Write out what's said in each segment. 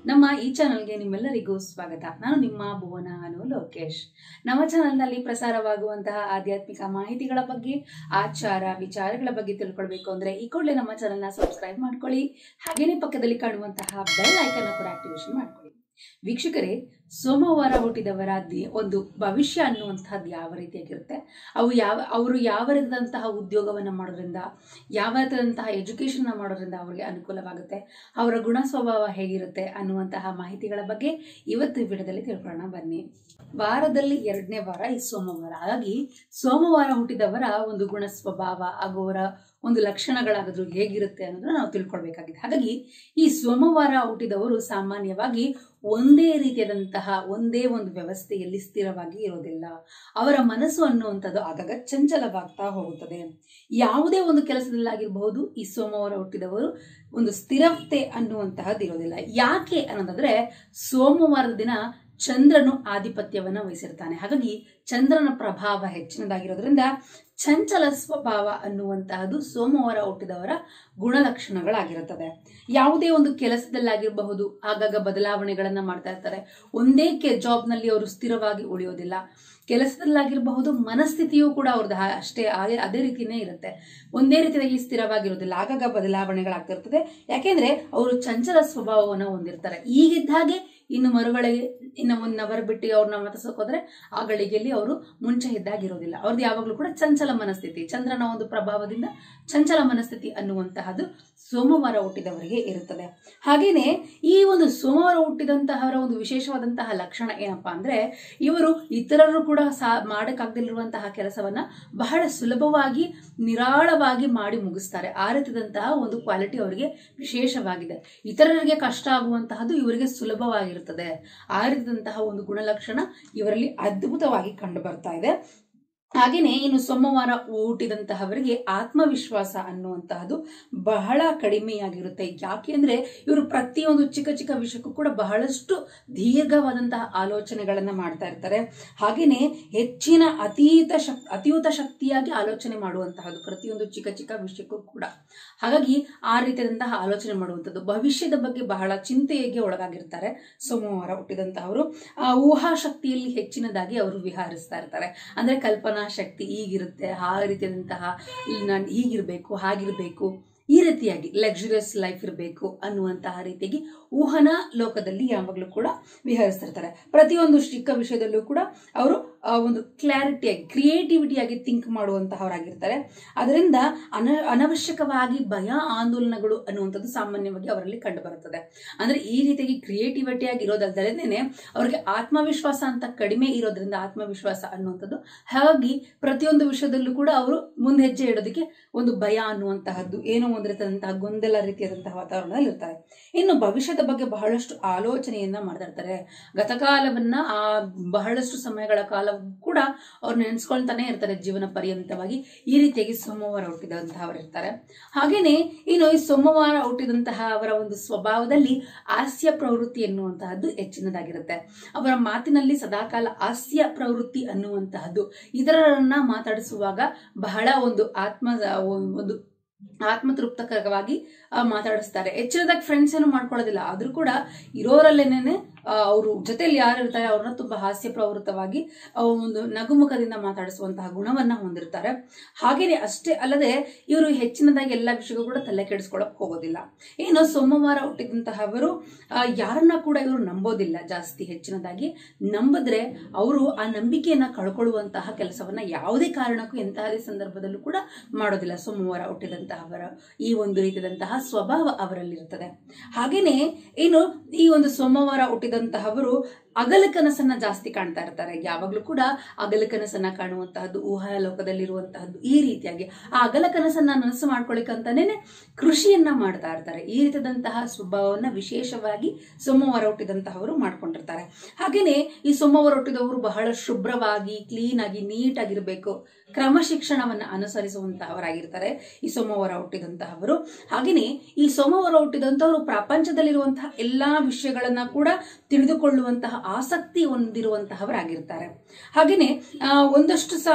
ನಮ್ಮ ಈ ಚಾನಲ್ಗೆ ನಿಮ್ಮೆಲ್ಲರಿಗೂ ಸ್ವಾಗತ ನಾನು ನಿಮ್ಮ ಭುವನ ಅನು ಲೋಕೇಶ್ ನಮ್ಮ ಚಾನಲ್ನಲ್ಲಿ ಪ್ರಸಾರವಾಗುವಂತಹ ಆಧ್ಯಾತ್ಮಿಕ ಮಾಹಿತಿಗಳ ಬಗ್ಗೆ ಆಚಾರ ವಿಚಾರಗಳ ಬಗ್ಗೆ ತಿಳ್ಕೊಳ್ಬೇಕು ಅಂದ್ರೆ ಈ ಕೂಡಲೇ ನಮ್ಮ ಚಾನಲ್ನ ಸಬ್ಸ್ಕ್ರೈಬ್ ಮಾಡ್ಕೊಳ್ಳಿ ಹಾಗೇನೆ ಪಕ್ಕದಲ್ಲಿ ಕಾಣುವಂತಹ ಬೆಲ್ ಐಕನ್ ಕೂಡ ಆಕ್ಟಿವೇಶನ್ ಮಾಡ್ಕೊಳ್ಳಿ ವೀಕ್ಷಕರೇ ಸೋಮವಾರ ಹುಟ್ಟಿದವರ ದಿ- ಒಂದು ಭವಿಷ್ಯ ಅನ್ನುವಂತಹದ್ದು ಯಾವ ರೀತಿಯಾಗಿರುತ್ತೆ ಅವು ಯಾವ ಅವರು ಯಾವ ರೀತಿಯಾದಂತಹ ಉದ್ಯೋಗವನ್ನು ಮಾಡೋದ್ರಿಂದ ಯಾವ ರೀತಿಯಾದಂತಹ ಎಜುಕೇಶನ್ ಮಾಡೋದ್ರಿಂದ ಅವರಿಗೆ ಅನುಕೂಲವಾಗುತ್ತೆ ಅವರ ಗುಣ ಸ್ವಭಾವ ಹೇಗಿರುತ್ತೆ ಅನ್ನುವಂತಹ ಮಾಹಿತಿಗಳ ಬಗ್ಗೆ ಇವತ್ತು ಈ ವಿಡಿಯೋದಲ್ಲಿ ತಿಳ್ಕೊಳ್ಳೋಣ ಬನ್ನಿ ವಾರದಲ್ಲಿ ಎರಡನೇ ವಾರ ಈ ಸೋಮವಾರ ಹಾಗಾಗಿ ಸೋಮವಾರ ಹುಟ್ಟಿದವರ ಒಂದು ಗುಣ ಸ್ವಭಾವ ಹಾಗೂ ಅವರ ಒಂದು ಲಕ್ಷಣಗಳಾಗದ್ರು ಹೇಗಿರುತ್ತೆ ಅನ್ನೋದನ್ನ ನಾವು ತಿಳ್ಕೊಳ್ಬೇಕಾಗಿದೆ ಹಾಗಾಗಿ ಈ ಸೋಮವಾರ ಹುಟ್ಟಿದವರು ಸಾಮಾನ್ಯವಾಗಿ ಒಂದೇ ರೀತಿಯಾದಂತಹ ಒಂದೇ ಒಂದು ವ್ಯವಸ್ಥೆಯಲ್ಲಿ ಸ್ಥಿರವಾಗಿ ಇರೋದಿಲ್ಲ ಅವರ ಮನಸ್ಸು ಅನ್ನುವಂಥದ್ದು ಆಗಾಗ ಚಂಚಲವಾಗ್ತಾ ಹೋಗುತ್ತದೆ ಯಾವುದೇ ಒಂದು ಕೆಲಸದಲ್ಲಾಗಿರಬಹುದು ಈ ಸೋಮವಾರ ಹುಟ್ಟಿದವರು ಒಂದು ಸ್ಥಿರತೆ ಅನ್ನುವಂತಹದ್ದು ಇರೋದಿಲ್ಲ ಯಾಕೆ ಅನ್ನೋದಾದ್ರೆ ಸೋಮವಾರದ ದಿನ ಚಂದ್ರನು ಆಧಿಪತ್ಯವನ್ನ ವಹಿಸಿರ್ತಾನೆ ಹಾಗಾಗಿ ಚಂದ್ರನ ಪ್ರಭಾವ ಹೆಚ್ಚಿನದಾಗಿರೋದ್ರಿಂದ ಚಂಚಲ ಸ್ವಭಾವ ಅನ್ನುವಂತಹದ್ದು ಸೋಮವಾರ ಹುಟ್ಟಿದವರ ಗುಣಲಕ್ಷಣಗಳಾಗಿರುತ್ತದೆ ಯಾವುದೇ ಒಂದು ಕೆಲಸದಲ್ಲಾಗಿರಬಹುದು ಆಗಾಗ ಬದಲಾವಣೆಗಳನ್ನ ಮಾಡ್ತಾ ಇರ್ತಾರೆ ಒಂದೇ ಕೆ ಜಾಬ್ನಲ್ಲಿ ಅವರು ಸ್ಥಿರವಾಗಿ ಉಳಿಯೋದಿಲ್ಲ ಕೆಲಸದಲ್ಲಾಗಿರಬಹುದು ಮನಸ್ಥಿತಿಯೂ ಕೂಡ ಅವ್ರದ್ದು ಹಾ- ಅಷ್ಟೇ ಅದೇ ಅದೇ ರೀತಿನೇ ಇರುತ್ತೆ ಒಂದೇ ರೀತಿಯಾಗಿ ಸ್ಥಿರವಾಗಿರೋದಿಲ್ಲ ಆಗಾಗ ಬದಲಾವಣೆಗಳಾಗ್ತಿರ್ತದೆ ಯಾಕೆಂದ್ರೆ ಅವರು ಚಂಚಲ ಸ್ವಭಾವವನ್ನು ಹೊಂದಿರ್ತಾರೆ ಈಗಿದ್ದ ಹಾಗೆ ಇನ್ನು ಮರುಗಳಿಗೆ ಇನ್ನು ಒಂದು ಅವರ್ ಬಿಟ್ಟು ಅವ್ರನ್ನ ಮತಸಕ್ ಹೋದ್ರೆ ಆ ಗಳಿಗೆಯಲ್ಲಿ ಅವರು ಮುಂಚೆ ಇದ್ದಾಗಿರೋದಿಲ್ಲ ಅವ್ರದ್ದು ಯಾವಾಗಲೂ ಕೂಡ ಚಂಚಲ ಮನಸ್ಥಿತಿ ಚಂದ್ರನ ಒಂದು ಪ್ರಭಾವದಿಂದ ಚಂಚಲ ಮನಸ್ಥಿತಿ ಅನ್ನುವಂತಹದ್ದು ಸೋಮವಾರ ಹುಟ್ಟಿದವರಿಗೆ ಇರುತ್ತದೆ ಹಾಗೇನೆ ಈ ಒಂದು ಸೋಮವಾರ ಹುಟ್ಟಿದಂತಹವರ ಒಂದು ವಿಶೇಷವಾದಂತಹ ಲಕ್ಷಣ ಏನಪ್ಪಾ ಅಂದ್ರೆ ಇವರು ಇತರರು ಕೂಡ ಸಾ ಮಾಡಕ್ಕಾಗದಿರುವಂತಹ ಕೆಲಸವನ್ನ ಬಹಳ ಸುಲಭವಾಗಿ ನಿರಾಳವಾಗಿ ಮಾಡಿ ಮುಗಿಸ್ತಾರೆ ಆ ರೀತಿಯಾದಂತಹ ಒಂದು ಕ್ವಾಲಿಟಿ ಅವರಿಗೆ ವಿಶೇಷವಾಗಿದೆ ಇತರರಿಗೆ ಕಷ್ಟ ಆಗುವಂತಹದ್ದು ಇವರಿಗೆ ಸುಲಭವಾಗಿರುತ್ತದೆ ಆ ರೀತಿಯಾದಂತಹ ಒಂದು ಗುಣಲಕ್ಷಣ ಇವರಲ್ಲಿ ಅದ್ಭುತವಾಗಿ ಕಂಡು ಬರ್ತಾ ಇದೆ ಹಾಗೇನೆ ಇನ್ನು ಸೋಮವಾರ ಹುಟ್ಟಿದಂತಹವರಿಗೆ ಆತ್ಮವಿಶ್ವಾಸ ಅನ್ನುವಂತಹದ್ದು ಬಹಳ ಕಡಿಮೆಯಾಗಿರುತ್ತೆ ಯಾಕೆ ಅಂದ್ರೆ ಇವರು ಪ್ರತಿಯೊಂದು ಚಿಕ್ಕ ಚಿಕ್ಕ ವಿಷಯಕ್ಕೂ ಕೂಡ ಬಹಳಷ್ಟು ದೀರ್ಘವಾದಂತಹ ಆಲೋಚನೆಗಳನ್ನ ಮಾಡ್ತಾ ಇರ್ತಾರೆ ಹಾಗೇನೆ ಹೆಚ್ಚಿನ ಅತೀತ ಶಕ್ ಅತಿಯುತ ಶಕ್ತಿಯಾಗಿ ಆಲೋಚನೆ ಮಾಡುವಂತಹದ್ದು ಪ್ರತಿಯೊಂದು ಚಿಕ್ಕ ಚಿಕ್ಕ ವಿಷಯಕ್ಕೂ ಕೂಡ ಹಾಗಾಗಿ ಆ ರೀತಿಯಾದಂತಹ ಆಲೋಚನೆ ಮಾಡುವಂಥದ್ದು ಭವಿಷ್ಯದ ಬಗ್ಗೆ ಬಹಳ ಚಿಂತೆಗೆ ಒಳಗಾಗಿರ್ತಾರೆ ಸೋಮವಾರ ಹುಟ್ಟಿದಂತಹವರು ಆ ಊಹಾ ಶಕ್ತಿಯಲ್ಲಿ ಹೆಚ್ಚಿನದಾಗಿ ಅವರು ವಿಹರಿಸ್ತಾ ಇರ್ತಾರೆ ಅಂದ್ರೆ ಕಲ್ಪನಾ ಶಕ್ತಿ ಹೀಗಿರುತ್ತೆ ಆ ರೀತಿಯಾದಂತಹ ನಾನು ಹೀಗಿರ್ಬೇಕು ಹಾಗಿರ್ಬೇಕು ಈ ರೀತಿಯಾಗಿ ಲಕ್ಸುರಿಯಸ್ ಲೈಫ್ ಇರಬೇಕು ಅನ್ನುವಂತಹ ರೀತಿಯಾಗಿ ಊಹನಾ ಲೋಕದಲ್ಲಿ ಯಾವಾಗಲೂ ಕೂಡ ವಿಹರಿಸ್ತಿರ್ತಾರೆ ಪ್ರತಿಯೊಂದು ಚಿಕ್ಕ ವಿಷಯದಲ್ಲೂ ಕೂಡ ಅವರು ಆ, ಒಂದು ಕ್ಲಾರಿಟಿಯಾಗಿ ಕ್ರಿಯೇಟಿವಿಟಿಯಾಗಿ ಥಿಂಕ್ ಮಾಡುವಂತಹವರಾಗಿರ್ತಾರೆ ಅದರಿಂದ ಅನ ಅನವಶ್ಯಕವಾಗಿ ಭಯ ಆಂದೋಲನಗಳು ಅನ್ನುವಂಥದ್ದು ಸಾಮಾನ್ಯವಾಗಿ ಅವರಲ್ಲಿ ಕಂಡು ಬರುತ್ತದೆ ಅಂದ್ರೆ ಈ ರೀತಿಯಾಗಿ ಕ್ರಿಯೇಟಿವಿಟಿಯಾಗಿ ಇರೋದಲ್ದಲೇನೆ ಅವ್ರಿಗೆ ಆತ್ಮವಿಶ್ವಾಸ ಅಂತ ಕಡಿಮೆ ಇರೋದ್ರಿಂದ ಆತ್ಮವಿಶ್ವಾಸ ಅನ್ನುವಂಥದ್ದು ಹಾಗಾಗಿ ಪ್ರತಿಯೊಂದು ವಿಷಯದಲ್ಲೂ ಕೂಡ ಅವರು ಮುಂದೆ ಹೆಜ್ಜೆ ಇಡೋದಕ್ಕೆ ಒಂದು ಭಯ ಅನ್ನುವಂತಹದ್ದು ಏನೋ ಒಂದು ರೀತಿಯಾದಂತಹ ಗೊಂದಲ ರೀತಿಯಾದಂತಹ ವಾತಾವರಣದಲ್ಲಿ ಇರ್ತಾರೆ ಇನ್ನು ಭವಿಷ್ಯದ ಬಗ್ಗೆ ಬಹಳಷ್ಟು ಆಲೋಚನೆಯನ್ನ ಮಾಡ್ತಾ ಇರ್ತಾರೆ ಗತಕಾಲವನ್ನ ಆ ಬಹಳಷ್ಟು ಸಮಯಗಳ ಕಾಲ ಕೂಡ ಅವ್ರು ನೆನೆಸ್ಕೊಳ್ತಾನೆ ಇರ್ತಾರೆ ಜೀವನ ಪರ್ಯಂತವಾಗಿ ಈ ರೀತಿಯಾಗಿ ಸೋಮವಾರ ಹುಟ್ಟಿದಂತಹವರು ಇರ್ತಾರೆ ಹಾಗೇನೆ ಇನ್ನು ಈ ಸೋಮವಾರ ಹುಟ್ಟಿದಂತಹ ಅವರ ಒಂದು ಸ್ವಭಾವದಲ್ಲಿ ಹಾಸ್ಯ ಪ್ರವೃತ್ತಿ ಎನ್ನುವಂತಹದ್ದು ಹೆಚ್ಚಿನದಾಗಿರುತ್ತೆ ಅವರ ಮಾತಿನಲ್ಲಿ ಸದಾಕಾಲ ಹಾಸ್ಯ ಪ್ರವೃತ್ತಿ ಅನ್ನುವಂತಹದ್ದು ಇತರರನ್ನ ಮಾತಾಡಿಸುವಾಗ ಬಹಳ ಒಂದು ಆತ್ಮ ಒಂದು ಆತ್ಮತೃಪ್ತಕರವಾಗಿ ಆ, ಮಾತಾಡಿಸ್ತಾರೆ ಹೆಚ್ಚಿನದಾಗಿ ಫ್ರೆಂಡ್ಸ್ ಏನು ಮಾಡ್ಕೊಳ್ಳೋದಿಲ್ಲ ಆದ್ರೂ ಕೂಡ ಇರೋರಲ್ಲೇನೆ ಅವರು ಜೊತೆಯಲ್ಲಿ ಯಾರು ಇರ್ತಾರೆ ಅವ್ರನ್ನ ತುಂಬಾ ಹಾಸ್ಯ ಪ್ರವೃತ್ತವಾಗಿ ಆ, ಒಂದು ನಗುಮುಖದಿಂದ ಮಾತಾಡಿಸುವಂತಹ ಗುಣವನ್ನ ಹೊಂದಿರ್ತಾರೆ ಹಾಗೇನೆ ಅಷ್ಟೇ ಅಲ್ಲದೆ ಇವರು ಹೆಚ್ಚಿನದಾಗಿ ಎಲ್ಲ ವಿಷಯಗಳು ಕೂಡ ತಲೆ ಕೆಡಿಸ್ಕೊಳಕ್ ಹೋಗೋದಿಲ್ಲ ಏನು ಸೋಮವಾರ ಹುಟ್ಟಿದಂತಹವರು ಆ, ಯಾರನ್ನ ಕೂಡ ಇವರು ನಂಬೋದಿಲ್ಲ ಜಾಸ್ತಿ ಹೆಚ್ಚಿನದಾಗಿ ನಂಬಿದ್ರೆ ಅವರು ಆ ನಂಬಿಕೆಯನ್ನ ಕಳ್ಕೊಳ್ಳುವಂತಹ ಕೆಲಸವನ್ನ ಯಾವುದೇ ಕಾರಣಕ್ಕೂ ಎಂತಹದೇ ಸಂದರ್ಭದಲ್ಲೂ ಕೂಡ ಮಾಡೋದಿಲ್ಲ ಸೋಮವಾರ ಹುಟ್ಟಿದಂತಹವರ ಈ ಒಂದು ರೀತಿಯಾದಂತಹ ಸ್ವಭಾವ ಅವರಲ್ಲಿರುತ್ತದೆ ಹಾಗೇನೆ ಏನು ಈ ಒಂದು ಸೋಮವಾರ ಹುಟ್ಟಿದಂತಹವರು ಅಗಲ ಕನಸನ್ನ ಜಾಸ್ತಿ ಕಾಣ್ತಾ ಇರ್ತಾರೆ ಯಾವಾಗ್ಲೂ ಕೂಡ ಅಗಲ ಕನಸನ್ನ ಕಾಣುವಂತಹದ್ದು ಊಹಾಲೋಕದಲ್ಲಿರುವಂತಹದ್ದು ಈ ರೀತಿಯಾಗಿ ಆ ಅಗಲ ಕನಸನ್ನ ನನಸು ಮಾಡ್ಕೊಳಿಕಂತಾನೆ ಕೃಷಿಯನ್ನ ಮಾಡ್ತಾ ಇರ್ತಾರೆ ಈ ರೀತಿಯಾದಂತಹ ಸ್ವಭಾವವನ್ನ ವಿಶೇಷವಾಗಿ ಸೋಮವಾರ ಹುಟ್ಟಿದಂತಹವರು ಮಾಡ್ಕೊಂಡಿರ್ತಾರೆ ಹಾಗೇನೆ ಈ ಸೋಮವಾರ ಹುಟ್ಟಿದವರು ಬಹಳ ಶುಭ್ರವಾಗಿ ಕ್ಲೀನ್ ಆಗಿ ನೀಟ್ ಆಗಿರ್ಬೇಕು ಕ್ರಮಶಿಕ್ಷಣವನ್ನ ಅನುಸರಿಸುವಂತಹವರಾಗಿರ್ತಾರೆ ಈ ಸೋಮವಾರ ಹುಟ್ಟಿದಂತಹವರು ಹಾಗೇನೆ ಈ ಸೋಮವಾರ ಹುಟ್ಟಿದಂತಹವರು ಪ್ರಪಂಚದಲ್ಲಿರುವಂತಹ ಎಲ್ಲಾ ವಿಷಯಗಳನ್ನ ಕೂಡ ತಿಳಿದುಕೊಳ್ಳುವಂತಹ ಆಸಕ್ತಿ ಹೊಂದಿರುವಂತಹವರಾಗಿರ್ತಾರೆ ಹಾಗೇನೆ ಆ, ಒಂದಷ್ಟು ಸಾರಿ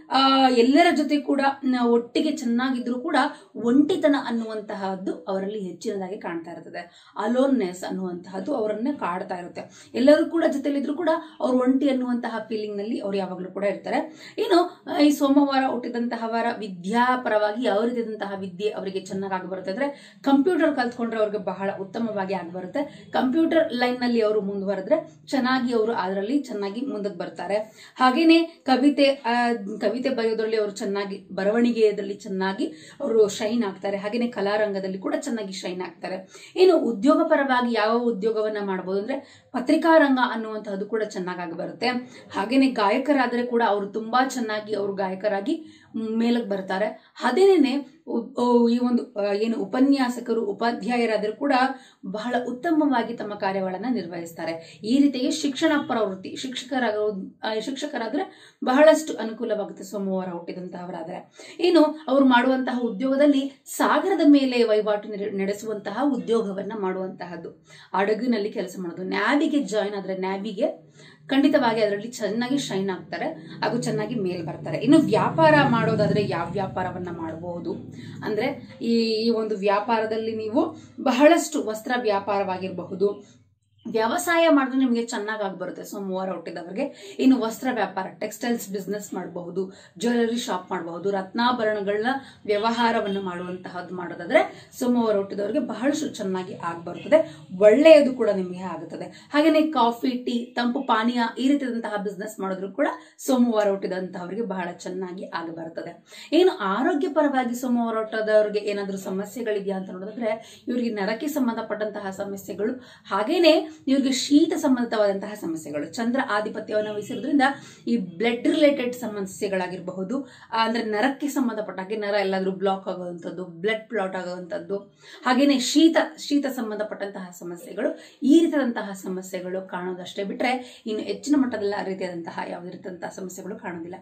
ಆ, ಎಲ್ಲರ ಜೊತೆ ಕೂಡ ನ- ಒಟ್ಟಿಗೆ ಚೆನ್ನಾಗಿದ್ರು ಕೂಡ ಒಂಟಿತನ ಅನ್ನುವಂತಹದ್ದು ಅವರಲ್ಲಿ ಹೆಚ್ಚಿನದಾಗಿ ಕಾಣ್ತಾ ಇರ್ತದೆ ಅಲೋನ್ನೆಸ್ ಅನ್ನುವಂತಹದ್ದು ಅವರನ್ನೇ ಕಾಡ್ತಾ ಇರುತ್ತೆ ಎಲ್ಲರೂ ಕೂಡ ಜೊತೆಲಿದ್ರು ಕೂಡ ಅವ್ರು ಒಂಟಿ ಅನ್ನುವಂತಹ ಫೀಲಿಂಗ್ ನಲ್ಲಿ ಅವ್ರು ಯಾವಾಗಲೂ ಕೂಡ ಇರ್ತಾರೆ ಇನ್ನು ಆ, ಈ ಸೋಮವಾರ ಹುಟ್ಟಿದಂತಹವರ ವಿದ್ಯಾಪರವಾಗಿ ಯಾವ ರೀತಿಯಾದಂತಹ ವಿದ್ಯೆ ಅವರಿಗೆ ಚೆನ್ನಾಗಿ ಆಗಿ ಬರುತ್ತೆ ಅಂದ್ರೆ ಕಂಪ್ಯೂಟರ್ ಕಲ್ತ್ಕೊಂಡ್ರೆ ಅವ್ರಿಗೆ ಬಹಳ ಉತ್ತಮವಾಗಿ ಆಗಿ ಬರುತ್ತೆ ಕಂಪ್ಯೂಟರ್ ಲೈನ್ ನಲ್ಲಿ ಅವರು ಮುಂದುವರೆದ್ರೆ ಚೆನ್ನಾಗಿ ಅವರು ಅದರಲ್ಲಿ ಚೆನ್ನಾಗಿ ಮುಂದಕ್ಕೆ ಬರ್ತಾರೆ ಹಾಗೇನೆ ಕವಿತೆ ಆ, ಕವಿತೆ ಬರೆಯೋದ್ರಲ್ಲಿ ಅವರು ಚೆನ್ನಾಗಿ ಬರವಣಿಗೆಯಲ್ಲಿ ಚೆನ್ನಾಗಿ ಅವರು ಶೈನ್ ಆಗ್ತಾರೆ ಹಾಗೇನೆ ಕಲಾರಂಗದಲ್ಲಿ ಕೂಡ ಚೆನ್ನಾಗಿ ಶೈನ್ ಆಗ್ತಾರೆ ಇನ್ನು ಉದ್ಯೋಗ ಪರವಾಗಿ ಯಾವ ಉದ್ಯೋಗವನ್ನ ಮಾಡಬಹುದು ಅಂದ್ರೆ ಪತ್ರಿಕಾ ರಂಗ ಅನ್ನುವಂತಹದ್ದು ಕೂಡ ಚೆನ್ನಾಗಿ ಬರುತ್ತೆ ಹಾಗೇನೆ ಗಾಯಕರಾದರೆ ಕೂಡ ಅವರು ತುಂಬಾ ಚೆನ್ನಾಗಿ ಅವರು ಗಾಯಕರಾಗಿ ಮೇಲಕ್ಕೆ ಬರ್ತಾರೆ ಅದೇನೇನೆ ಉ- ಓ, ಈ ಒಂದು ಆ, ಏನು ಉಪನ್ಯಾಸಕರು ಉಪಾಧ್ಯಾಯರಾದರೂ ಕೂಡ ಬಹಳ ಉತ್ತಮವಾಗಿ ತಮ್ಮ ಕಾರ್ಯಗಳನ್ನ ನಿರ್ವಹಿಸ್ತಾರೆ ಈ ರೀತಿಯಾಗಿ ಶಿಕ್ಷಣ ಪ್ರವೃತ್ತಿ ಶಿಕ್ಷಕರಾಗ ಆ, ಶಿಕ್ಷಕರಾದ್ರೆ ಬಹಳಷ್ಟು ಅನುಕೂಲವಾಗುತ್ತೆ ಸೋಮವಾರ ಹುಟ್ಟಿದಂತಹವರಾದ್ರೆ ಇನ್ನು ಅವರು ಮಾಡುವಂತಹ ಉದ್ಯೋಗದಲ್ಲಿ ಸಾಗರದ ಮೇಲೆ ವಹಿವಾಟು ನೆಡೆ- ನಡೆಸುವಂತಹ ಉದ್ಯೋಗವನ್ನ ಮಾಡುವಂತಹದ್ದು ಹಡಗಿನಲ್ಲಿ ಕೆಲಸ ಮಾಡೋದು ನ್ಯಾವಿಗೆ ಜಾಯಿನ್ ಆದ್ರೆ ನ್ಯಾವಿಗೆ ಖಂಡಿತವಾಗಿ ಅದರಲ್ಲಿ ಚೆನ್ನಾಗಿ ಶೈನ್ ಆಗ್ತಾರೆ ಹಾಗೂ ಚೆನ್ನಾಗಿ ಮೇಲ್ ಬರ್ತಾರೆ ಇನ್ನು ವ್ಯಾಪಾರ ಮಾಡೋದಾದ್ರೆ ಯಾವ ವ್ಯಾಪಾರವನ್ನ ಮಾಡಬಹುದು ಅಂದ್ರೆ ಈ ಈ ಒಂದು ವ್ಯಾಪಾರದಲ್ಲಿ ನೀವು ಬಹಳಷ್ಟು ವಸ್ತ್ರ ವ್ಯಾಪಾರವಾಗಿರಬಹುದು ವ್ಯವಸಾಯ ಮಾಡಿದ್ರೆ ನಿಮಗೆ ಚೆನ್ನಾಗಿ ಆಗಿ ಬರುತ್ತೆ ಸೋಮವಾರ ಹುಟ್ಟಿದವರಿಗೆ ಇನ್ನು ವಸ್ತ್ರ ವ್ಯಾಪಾರ ಟೆಕ್ಸ್ಟೈಲ್ಸ್ ಬಿಸ್ನೆಸ್ ಮಾಡಬಹುದು ಜ್ಯುವೆಲರಿ ಶಾಪ್ ಮಾಡಬಹುದು ರತ್ನಾಭರಣಗಳನ್ನ ವ್ಯವಹಾರವನ್ನು ಮಾಡುವಂತಹದ್ದು ಮಾಡೋದಾದ್ರೆ ಸೋಮವಾರ ಹುಟ್ಟಿದವರಿಗೆ ಬಹಳಷ್ಟು ಚೆನ್ನಾಗಿ ಆಗಿ ಬರುತ್ತದೆ ಒಳ್ಳೆಯದು ಕೂಡ ನಿಮಗೆ ಆಗುತ್ತದೆ ಹಾಗೆಯೇ ಕಾಫಿ ಟೀ ತಂಪು ಪಾನೀಯ ಈ ರೀತಿಯಾದಂತಹ ಬಿಸ್ನೆಸ್ ಮಾಡಿದ್ರು ಕೂಡ ಸೋಮವಾರ ಹುಟ್ಟಿದಂತಹವರಿಗೆ ಬಹಳ ಚೆನ್ನಾಗಿ ಆಗಿ ಬರುತ್ತದೆ ಏನು ಆರೋಗ್ಯ ಪರವಾಗಿ ಸೋಮವಾರ ಹುಟ್ಟದವರಿಗೆ ಏನಾದರೂ ಸಮಸ್ಯೆಗಳಿದೆಯಾ ಅಂತ ನೋಡಿದ್ರೆ ಇವರಿಗೆ ನರಕ್ಕೆ ಸಂಬಂಧಪಟ್ಟಂತಹ ಸಮಸ್ಯೆಗಳು ಹಾಗೇನೆ ಇವ್ರಿಗೆ ಶೀತ ಸಂಬಂಧಿತವಾದಂತಹ ಸಮಸ್ಯೆಗಳು ಚಂದ್ರ ಆಧಿಪತ್ಯವನ್ನು ವಹಿಸಿರೋದ್ರಿಂದ ಈ ಬ್ಲಡ್ ರಿಲೇಟೆಡ್ ಸಮಸ್ಯೆಗಳಾಗಿರಬಹುದು ಆ, ಅಂದ್ರೆ ನರಕ್ಕೆ ಸಂಬಂಧಪಟ್ಟ ಹಾಗೆ ನರ ಎಲ್ಲಾದ್ರೂ ಬ್ಲಾಕ್ ಆಗುವಂಥದ್ದು ಬ್ಲಡ್ ಕ್ಲಾಟ್ ಆಗುವಂಥದ್ದು ಹಾಗೇನೆ ಶೀತ ಶೀತ ಸಂಬಂಧಪಟ್ಟಂತಹ ಸಮಸ್ಯೆಗಳು ಈ ರೀತಿಯಾದಂತಹ ಸಮಸ್ಯೆಗಳು ಕಾಣೋದಷ್ಟೇ ಬಿಟ್ರೆ ಇನ್ನು ಹೆಚ್ಚಿನ ಮಟ್ಟದಲ್ಲ ರೀತಿಯಾದಂತಹ ಯಾವುದೇ ರೀತಿಯಾದಂತಹ ಸಮಸ್ಯೆಗಳು ಕಾಣೋದಿಲ್ಲ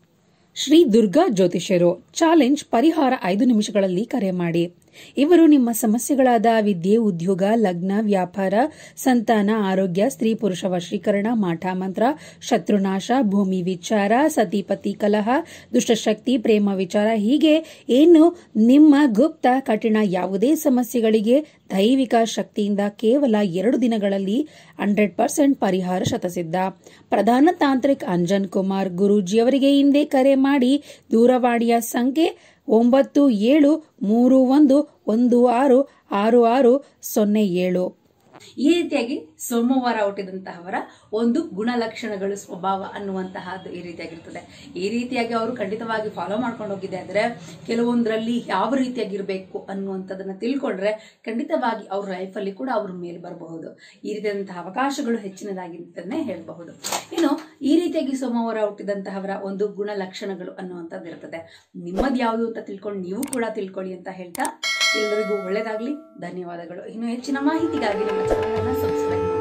ಶ್ರೀ ದುರ್ಗಾ ಜ್ಯೋತಿಷ್ಯರು ಚಾಲೆಂಜ್ ಪರಿಹಾರ ಐದು ನಿಮಿಷಗಳಲ್ಲಿ ಕರೆ ಮಾಡಿ ಇವರು ನಿಮ್ಮ ಸಮಸ್ಯೆಗಳಾದ ವಿದ್ಯೆ ಉದ್ಯೋಗ ಲಗ್ನ ವ್ಯಾಪಾರ ಸಂತಾನ ಆರೋಗ್ಯ ಸ್ತ್ರೀ ಪುರುಷ ವಶೀಕರಣ ಮಾಠ ಮಂತ್ರ ಶತ್ರುನಾಶ ಭೂಮಿ ವಿಚಾರ ಸತಿಪತಿ ಕಲಹ ದುಷ್ಟಶಕ್ತಿ ಪ್ರೇಮ ವಿಚಾರ ಹೀಗೆ ಏನು ನಿಮ್ಮ ಗುಪ್ತ ಕಠಿಣ ಯಾವುದೇ ಸಮಸ್ಯೆಗಳಿಗೆ ದೈವಿಕ ಶಕ್ತಿಯಿಂದ ಕೇವಲ ಎರಡು ದಿನಗಳಲ್ಲಿ ಹಂಡ್ರೆಡ್ ಪರ್ಸೆಂಟ್ ಪರಿಹಾರ ಶತಸಿದ್ಧ ಪ್ರಧಾನ ತಾಂತ್ರಿಕ್ ಅಂಜನ್ ಕುಮಾರ್ ಗುರೂಜಿಯವರಿಗೆ ಹಿಂದೆ ಕರೆ ಮಾಡಿ ದೂರವಾಣಿಯ ಸಂಖ್ಯೆ ಒಂಬತ್ತು ಏಳು ಮೂರು ಒಂದು ಒಂದು ಆರು ಆರು ಆರು ಸೊನ್ನೆ ಏಳು ಈ ರೀತಿಯಾಗಿ ಸೋಮವಾರ ಹುಟ್ಟಿದಂತಹವರ ಒಂದು ಗುಣಲಕ್ಷಣಗಳು ಸ್ವಭಾವ ಅನ್ನುವಂತಹದ್ದು ಈ ರೀತಿಯಾಗಿರ್ತದೆ ಈ ರೀತಿಯಾಗಿ ಅವರು ಖಂಡಿತವಾಗಿ ಫಾಲೋ ಮಾಡ್ಕೊಂಡು ಹೋಗಿದೆ ಅಂದ್ರೆ ಕೆಲವೊಂದರಲ್ಲಿ ಯಾವ ರೀತಿಯಾಗಿರ್ಬೇಕು ಅನ್ನುವಂಥದ್ದನ್ನ ತಿಳ್ಕೊಂಡ್ರೆ ಖಂಡಿತವಾಗಿ ಅವ್ರ ಲೈಫಲ್ಲಿ ಕೂಡ ಅವ್ರ ಮೇಲೆ ಬರಬಹುದು ಈ ರೀತಿಯಾದಂತಹ ಅವಕಾಶಗಳು ಹೆಚ್ಚಿನದಾಗಿರ್ತದನ್ನೇ ಹೇಳಬಹುದು ಇನ್ನು ಈ ರೀತಿಯಾಗಿ ಸೋಮವಾರ ಹುಟ್ಟಿದಂತಹವರ ಒಂದು ಗುಣಲಕ್ಷಣಗಳು ಅನ್ನುವಂಥದ್ದು ಇರ್ತದೆ ನಿಮ್ಮದು ಯಾವುದು ಅಂತ ತಿಳ್ಕೊಂಡು ನೀವು ಕೂಡ ತಿಳ್ಕೊಳ್ಳಿ ಅಂತ ಹೇಳ್ತಾ ಎಲ್ಲರಿಗೂ ಒಳ್ಳೆಯದಾಗಲಿ ಧನ್ಯವಾದಗಳು ಇನ್ನು ಹೆಚ್ಚಿನ ಮಾಹಿತಿಗಾಗಿ ನಮ್ಮ ಚಾನಲ್ ಸಬ್ಸ್ಕ್ರೈಬ್ ಮಾಡಿ